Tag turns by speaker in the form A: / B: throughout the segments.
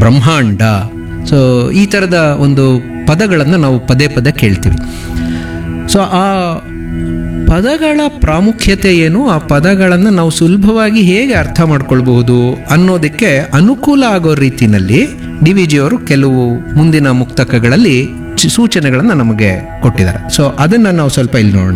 A: ಬ್ರಹ್ಮಾಂಡ ಸೊ ಈ ಥರದ ಒಂದು ಪದಗಳನ್ನು ನಾವು ಪದೇ ಪದೇ ಕೇಳ್ತೀವಿ ಸೊ ಆ ಪದಗಳ ಪ್ರಾಮುಖ್ಯತೆ ಏನು ಆ ಪದಗಳನ್ನು ನಾವು ಸುಲಭವಾಗಿ ಹೇಗೆ ಅರ್ಥ ಮಾಡ್ಕೊಳ್ಬಹುದು ಅನ್ನೋದಕ್ಕೆ ಅನುಕೂಲ ಆಗೋ ರೀತಿಯಲ್ಲಿ ಡಿ ವಿ ಜಿಯವರು ಕೆಲವು ಮುಂದಿನ ಮುಕ್ತಕಗಳಲ್ಲಿ ಚಿ- ಸೂಚನೆಗಳನ್ನು ನಮಗೆ ಕೊಟ್ಟಿದ್ದಾರೆ ಸೊ ಅದನ್ನು ನಾವು ಸ್ವಲ್ಪ ಇಲ್ಲಿ ನೋಡೋಣ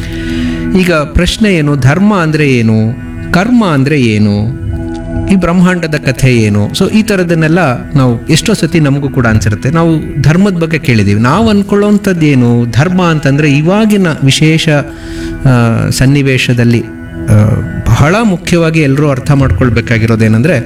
A: ಈಗ ಪ್ರಶ್ನೆ ಏನು ಧರ್ಮ ಅಂದರೆ ಏನು ಕರ್ಮ ಅಂದರೆ ಏನು ಈ ಬ್ರಹ್ಮಾಂಡದ ಕಥೆ ಏನು ಸೊ ಈ ಥರದನ್ನೆಲ್ಲ ನಾವು ಎಷ್ಟೋ ಸತಿ ನಮಗೂ ಕೂಡ ಅನ್ಸಿರುತ್ತೆ ನಾವು ಧರ್ಮದ ಬಗ್ಗೆ ಕೇಳಿದ್ದೀವಿ ನಾವು ಅಂದ್ಕೊಳ್ಳೋವಂಥದ್ದು ಏನು ಧರ್ಮ ಅಂತಂದರೆ ಇವಾಗಿನ ವಿಶೇಷ ಆ, ಸನ್ನಿವೇಶದಲ್ಲಿ ಆ, ಬಹಳ ಮುಖ್ಯವಾಗಿ ಎಲ್ಲರೂ ಅರ್ಥ ಮಾಡ್ಕೊಳ್ಬೇಕಾಗಿರೋದೇನೆಂದರೆ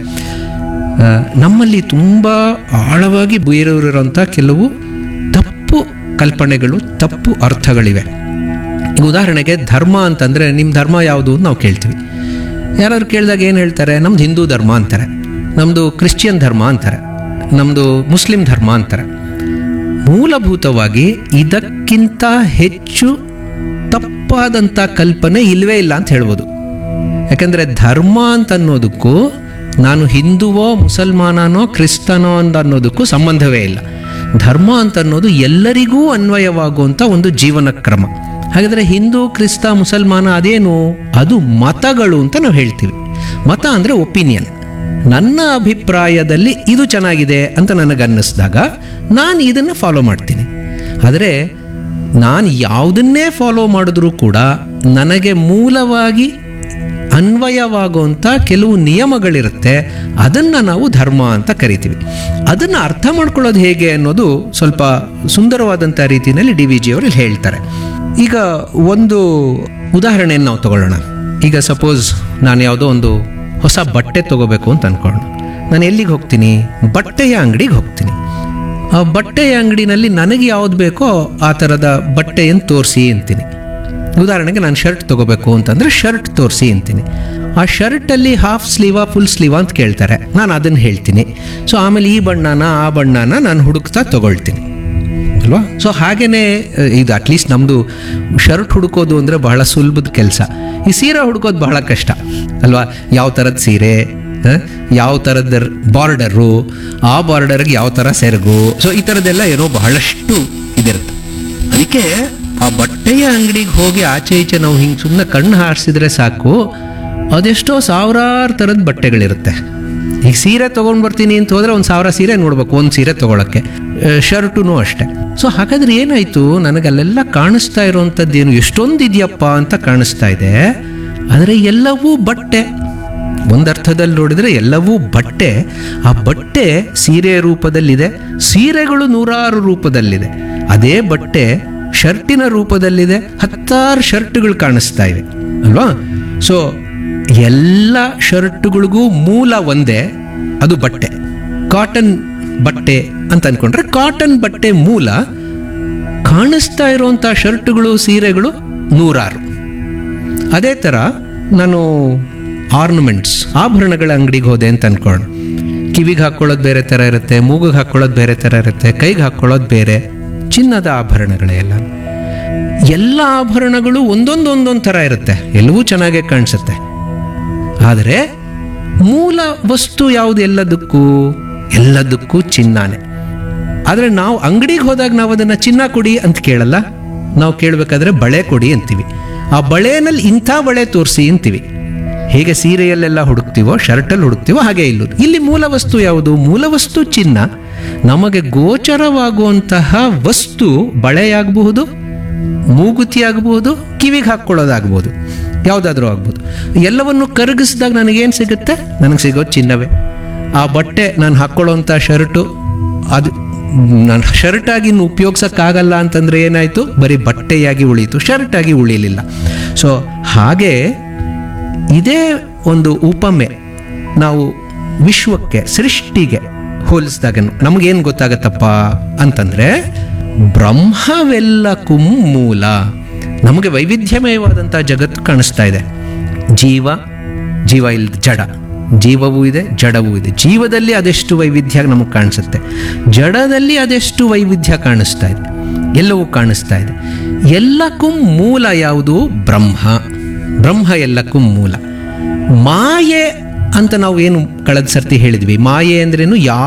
A: ಆ, ನಮ್ಮಲ್ಲಿ ತುಂಬ ಆಳವಾಗಿ ಬೀರಿರೋಂಥ ಕೆಲವು ತಪ್ಪು ಕಲ್ಪನೆಗಳು ತಪ್ಪು ಅರ್ಥಗಳಿವೆ ಈಗ ಉದಾಹರಣೆಗೆ ಧರ್ಮ ಅಂತಂದರೆ ನಿಮ್ಮ ಧರ್ಮ ಯಾವುದು ಅಂತ ನಾವು ಕೇಳ್ತೀವಿ ಯಾರಾದ್ರು ಕೇಳಿದಾಗ ಏನು ಹೇಳ್ತಾರೆ ನಮ್ದು ಹಿಂದೂ ಧರ್ಮ ಅಂತಾರೆ ನಮ್ಮದು ಕ್ರಿಶ್ಚಿಯನ್ ಧರ್ಮ ಅಂತಾರೆ ನಮ್ಮದು ಮುಸ್ಲಿಂ ಧರ್ಮ ಅಂತಾರೆ ಮೂಲಭೂತವಾಗಿ ಇದಕ್ಕಿಂತ ಹೆಚ್ಚು ತಪ್ಪಾದಂಥ ಕಲ್ಪನೆ ಇಲ್ಲವೇ ಇಲ್ಲ ಅಂತ ಹೇಳ್ಬೋದು ಯಾಕಂದರೆ ಧರ್ಮ ಅಂತ ಅನ್ನೋದಕ್ಕೂ ನಾನು ಹಿಂದುವೋ ಮುಸಲ್ಮಾನನೋ ಕ್ರಿಸ್ತನೋ ಅಂತ ಅನ್ನೋದಕ್ಕೂ ಸಂಬಂಧವೇ ಇಲ್ಲ ಧರ್ಮ ಅಂತ ಅನ್ನೋದು ಎಲ್ಲರಿಗೂ ಅನ್ವಯವಾಗುವಂಥ ಒಂದು ಜೀವನ ಕ್ರಮ ಹಾಗಾದರೆ ಹಿಂದೂ ಕ್ರಿಸ್ತ ಮುಸಲ್ಮಾನ ಅದೇನು ಅದು ಮತಗಳು ಅಂತ ನಾವು ಹೇಳ್ತೀವಿ ಮತ ಅಂದರೆ ಒಪಿನಿಯನ್ ನನ್ನ ಅಭಿಪ್ರಾಯದಲ್ಲಿ ಇದು ಚೆನ್ನಾಗಿದೆ ಅಂತ ನನಗನ್ನಿಸ್ದಾಗ ನಾನು ಇದನ್ನು ಫಾಲೋ ಮಾಡ್ತೀನಿ ಆದರೆ ನಾನು ಯಾವುದನ್ನೇ ಫಾಲೋ ಮಾಡಿದ್ರೂ ಕೂಡ ನನಗೆ ಮೂಲವಾಗಿ ಅನ್ವಯವಾಗುವಂಥ ಕೆಲವು ನಿಯಮಗಳಿರುತ್ತೆ ಅದನ್ನು ನಾವು ಧರ್ಮ ಅಂತ ಕರಿತೀವಿ ಅದನ್ನು ಅರ್ಥ ಮಾಡ್ಕೊಳ್ಳೋದು ಹೇಗೆ ಅನ್ನೋದು ಸ್ವಲ್ಪ ಸುಂದರವಾದಂಥ ರೀತಿಯಲ್ಲಿ ಡಿ ವಿ ಜಿಯವರು ಇಲ್ಲಿ ಹೇಳ್ತಾರೆ ಈಗ ಒಂದು ಉದಾಹರಣೆಯನ್ನು ನಾವು ತಗೊಳ್ಳೋಣ ಈಗ ಸಪೋಸ್ ನಾನು ಯಾವುದೋ ಒಂದು ಹೊಸ ಬಟ್ಟೆ ತಗೋಬೇಕು ಅಂತ ಅನ್ಕೊಳ್ಳೋಣ ನಾನು ಎಲ್ಲಿಗೆ ಹೋಗ್ತೀನಿ ಬಟ್ಟೆಯ ಅಂಗಡಿಗೆ ಹೋಗ್ತೀನಿ ಆ ಬಟ್ಟೆಯ ಅಂಗಡಿನಲ್ಲಿ ನನಗೆ ಯಾವ್ದು ಬೇಕೋ ಆ ಥರದ ಬಟ್ಟೆಯನ್ನು ತೋರಿಸಿ ಅಂತೀನಿ ಉದಾಹರಣೆಗೆ ನಾನು ಶರ್ಟ್ ತಗೋಬೇಕು ಅಂತಂದರೆ ಶರ್ಟ್ ತೋರಿಸಿ ಅಂತೀನಿ ಆ ಶರ್ಟಲ್ಲಿ ಹಾಫ್ ಸ್ಲೀವಾ ಫುಲ್ ಸ್ಲೀವಾ ಅಂತ ಕೇಳ್ತಾರೆ ನಾನು ಅದನ್ನು ಹೇಳ್ತೀನಿ ಸೊ ಆಮೇಲೆ ಈ ಬಣ್ಣನ ಆ ಬಣ್ಣನ ನಾನು ಹುಡುಕ್ತಾ ತಗೊಳ್ತೀನಿ ಅಲ್ವಾ ಸೊ ಹಾಗೇನೆ ಅಹ್, ಇದು ಅಟ್ಲೀಸ್ಟ್ ನಮ್ಮದು ಶರ್ಟ್ ಹುಡುಕೋದು ಅಂದರೆ ಬಹಳ ಸುಲಭದ ಕೆಲಸ ಈ ಸೀರೆ ಹುಡುಕೋದು ಬಹಳ ಕಷ್ಟ ಅಲ್ವಾ ಯಾವ ಥರದ ಸೀರೆ ಆ, ಯಾವ ಥರದ ಬಾರ್ಡರು ಆ ಬಾರ್ಡರ್ಗೆ ಯಾವ ಥರ ಸೆರಗು ಸೊ ಈ ಥರದ್ದೆಲ್ಲ ಏನೋ ಬಹಳಷ್ಟು ಇದಿರುತ್ತೆ ಅದಕ್ಕೆ ಆ ಬಟ್ಟೆಯ ಅಂಗಡಿಗೆ ಹೋಗಿ ಆಚೆ ಈಚೆ ನಾವು ಹಿಂಗೆ ಸುಮ್ಮನೆ ಕಣ್ಣು ಹಾರಿಸಿದ್ರೆ ಸಾಕು ಅದೆಷ್ಟೋ ಸಾವಿರಾರು ಥರದ ಬಟ್ಟೆಗಳಿರುತ್ತೆ ಈಗ ಸೀರೆ ತೊಗೊಂಡು ಬರ್ತೀನಿ ಅಂತ ಹೋದ್ರೆ ಒಂದು ಸಾವಿರ ಸೀರೆ ನೋಡ್ಬೇಕು ಒಂದು ಸೀರೆ ತೊಗೊಳಕ್ಕೆ ಶರ್ಟು ಅಷ್ಟೇ ಸೊ ಹಾಗಾದ್ರೆ ಏನಾಯಿತು ನನಗೆ ಅಲ್ಲೆಲ್ಲ ಕಾಣಿಸ್ತಾ ಇರೋವಂಥದ್ದು ಏನು ಎಷ್ಟೊಂದು ಇದೆಯಪ್ಪ ಅಂತ ಕಾಣಿಸ್ತಾ ಇದೆ ಆದರೆ ಎಲ್ಲವೂ ಬಟ್ಟೆ ಒಂದರ್ಥದಲ್ಲಿ ನೋಡಿದರೆ ಎಲ್ಲವೂ ಬಟ್ಟೆ ಆ ಬಟ್ಟೆ ಸೀರೆ ರೂಪದಲ್ಲಿದೆ ಸೀರೆಗಳು ನೂರಾರು ರೂಪದಲ್ಲಿದೆ ಅದೇ ಬಟ್ಟೆ ಶರ್ಟಿನ ರೂಪದಲ್ಲಿದೆ ಹತ್ತಾರು ಶರ್ಟ್ಗಳು ಕಾಣಿಸ್ತಾ ಇವೆ ಅಲ್ವಾ ಸೊ ಎಲ್ಲ ಶರ್ಟ್ಗಳಿಗೂ ಮೂಲ ಒಂದೇ ಅದು ಬಟ್ಟೆ ಕಾಟನ್ ಬಟ್ಟೆ ಅಂತ ಅನ್ಕೊಂಡ್ರೆ ಕಾಟನ್ ಬಟ್ಟೆ ಮೂಲ ಕಾಣಿಸ್ತಾ ಇರುವಂಥ ಶರ್ಟ್ಗಳು ಸೀರೆಗಳು ನೂರಾರು ಅದೇ ಥರ ನಾನು ಆರ್ನಮೆಂಟ್ಸ್ ಆಭರಣಗಳ ಅಂಗಡಿಗೆ ಹೋದೆ ಅಂತ ಅನ್ಕೊಳ್ಳೋಣ ಕಿವಿಗೆ ಹಾಕ್ಕೊಳ್ಳೋದು ಬೇರೆ ಥರ ಇರುತ್ತೆ ಮೂಗಿಗೆ ಹಾಕ್ಕೊಳ್ಳೋದು ಬೇರೆ ಥರ ಇರುತ್ತೆ ಕೈಗೆ ಹಾಕ್ಕೊಳ್ಳೋದು ಬೇರೆ ಚಿನ್ನದ ಆಭರಣಗಳೇ ಎಲ್ಲ ಎಲ್ಲ ಆಭರಣಗಳು ಒಂದೊಂದು ಒಂದೊಂದು ಥರ ಇರುತ್ತೆ ಎಲ್ಲವೂ ಚೆನ್ನಾಗೇ ಕಾಣಿಸುತ್ತೆ ಆದರೆ ಮೂಲ ವಸ್ತು ಯಾವುದು ಎಲ್ಲದಕ್ಕೂ ಎಲ್ಲದಕ್ಕೂ ಚಿನ್ನಾನೆ ಆದರೆ ನಾವು ಅಂಗಡಿಗೆ ಹೋದಾಗ ನಾವು ಅದನ್ನು ಚಿನ್ನ ಕೊಡಿ ಅಂತ ಕೇಳಲ್ಲ ನಾವು ಕೇಳಬೇಕಾದ್ರೆ ಬಳೆ ಕೊಡಿ ಅಂತೀವಿ ಆ ಬಳೆನಲ್ಲಿ ಇಂಥ ಬಳೆ ತೋರಿಸಿ ಅಂತೀವಿ ಹೇಗೆ ಸೀರೆಯಲ್ಲೆಲ್ಲ ಹುಡುಕ್ತೀವೋ ಶರ್ಟಲ್ಲಿ ಹುಡುಕ್ತೀವೋ ಹಾಗೆ ಇಲ್ಲೂ ಇಲ್ಲಿ ಮೂಲ ವಸ್ತು ಯಾವುದು ಮೂಲ ವಸ್ತು ಚಿನ್ನ ನಮಗೆ ಗೋಚರವಾಗುವಂತಹ ವಸ್ತು ಬಳೆಯಾಗಬಹುದು ಮೂಗುತಿ ಆಗಬಹುದು ಕಿವಿಗೆ ಹಾಕ್ಕೊಳ್ಳೋದಾಗ್ಬೋದು ಯಾವುದಾದ್ರೂ ಆಗ್ಬೋದು ಎಲ್ಲವನ್ನು ಕರಗಿಸಿದಾಗ ನನಗೇನು ಸಿಗುತ್ತೆ ನನಗೆ ಸಿಗೋದು ಚಿನ್ನವೇ ಆ ಬಟ್ಟೆ ನಾನು ಹಾಕ್ಕೊಳ್ಳೋಂಥ ಶರ್ಟು ಅದು ನಾನು ಶರ್ಟ್ ಆಗಿ ಇನ್ನು ಉಪಯೋಗಿಸೋಕ್ಕಾಗಲ್ಲ ಅಂತಂದ್ರೆ ಏನಾಯಿತು ಬರೀ ಬಟ್ಟೆಯಾಗಿ ಉಳೀತು ಶರ್ಟ್ ಆಗಿ ಉಳಿಲಿಲ್ಲ ಸೊ ಹಾಗೆ ಇದೇ ಒಂದು ಉಪಮೆ ನಾವು ವಿಶ್ವಕ್ಕೆ ಸೃಷ್ಟಿಗೆ ಹೋಲಿಸಿದಾಗ ನಮಗೇನು ಗೊತ್ತಾಗತ್ತಪ್ಪ ಅಂತಂದ್ರೆ ಬ್ರಹ್ಮವೆಲ್ಲಕ್ಕೂ ಮೂಲ ನಮಗೆ ವೈವಿಧ್ಯಮಯವಾದಂಥ ಜಗತ್ತು ಕಾಣಿಸ್ತಾ ಇದೆ ಜೀವ ಜೀವ ಇಲ್ದ ಜಡ ಜೀವವೂ ಇದೆ ಜಡವೂ ಇದೆ ಜೀವದಲ್ಲಿ ಅದೆಷ್ಟು ವೈವಿಧ್ಯ ನಮಗೆ ಕಾಣಿಸುತ್ತೆ ಜಡದಲ್ಲಿ ಅದೆಷ್ಟು ವೈವಿಧ್ಯ ಕಾಣಿಸ್ತಾ ಇದೆ ಎಲ್ಲವೂ ಕಾಣಿಸ್ತಾ ಇದೆ ಎಲ್ಲಕ್ಕೂ ಮೂಲ ಯಾವುದು ಬ್ರಹ್ಮ ಬ್ರಹ್ಮ ಎಲ್ಲಕ್ಕೂ ಮೂಲ ಮಾಯೆ ಅಂತ ನಾವು ಏನು ಕಳೆದ ಸರ್ತಿ ಹೇಳಿದ್ವಿ ಮಾಯೆ ಅಂದ್ರೇನು ಯಾವ